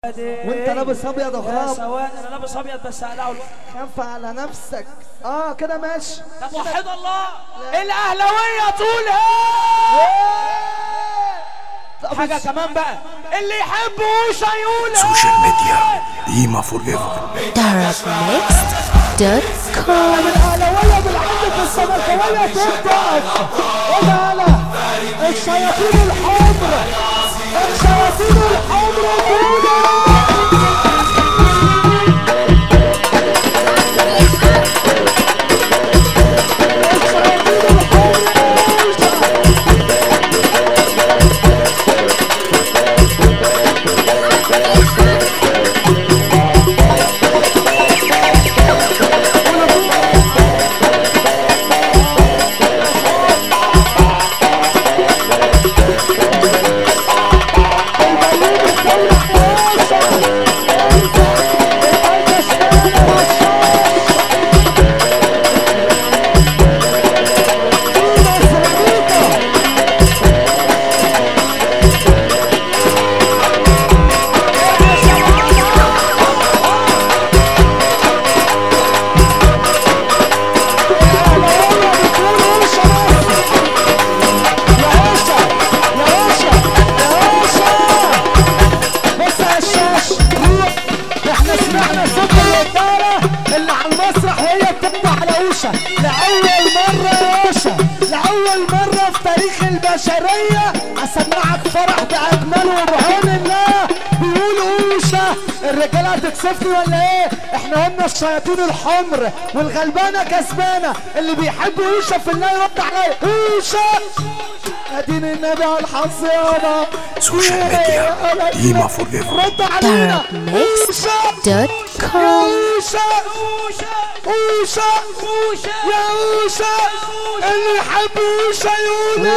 وانت لابس ابيض يا وخراب سواد انا لابس ابيض بس هقلعه الوقت خف على نفسك اه كده ماشي طب وحد الله الاهلاويه تقول ايه لا حاجه بص، كمان بقى اللي يحبوش هيقول سوشيال ميديا ديما فور ايفر darknext.com الاهلاويه بالعند في الزملكاويه تبدأ ولا الشياطين الحمر الشياطين الحمر موجودة الشياطين الحمر بص يا الشاش روح احنا سمعنا صوت الوزارة اللي على المسرح وهي بتبدأ على اوشا لأول مرة يا اوشا لأول مرة في تاريخ البشرية اسمعك فرح بأجمله وبعون الله بيقول اوشا الرجالة هتكسفني ولا ايه؟ احنا قلنا الشياطين الحمر والغلبانة كسبانة اللي بيحب اوشا في الله يرد عليا اوشا ادين النبي على الحظ يابا سوشيال ميديا ديما فور ايفر رد علينا darknext.com اوشا اوشا اوشا يا اوشا اللي يحب اوشا يقول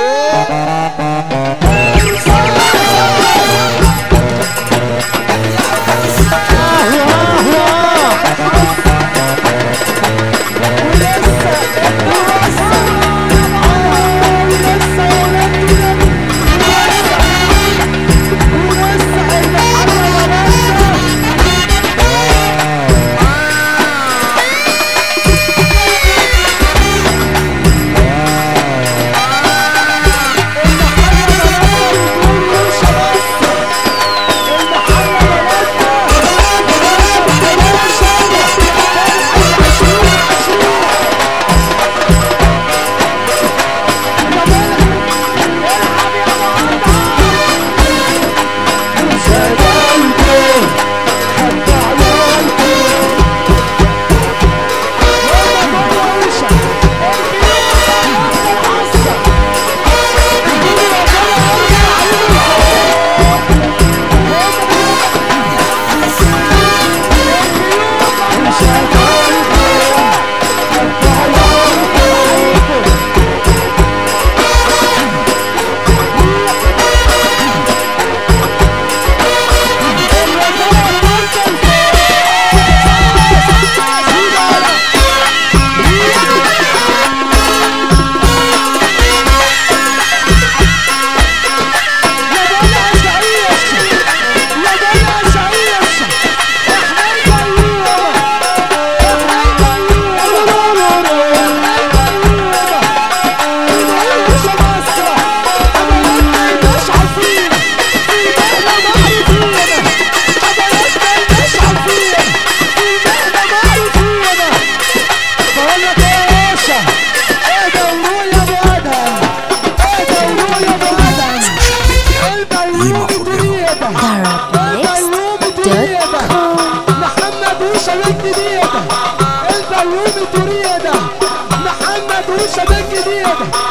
بقول لك ايه يا باشا ايه دوروا يا ابو ادهم ايه دوروا يا ابو ادهم البيوم دريده البيوم دريده محمد وشا بن جديده البيوم دريده محمد وشا بن جديده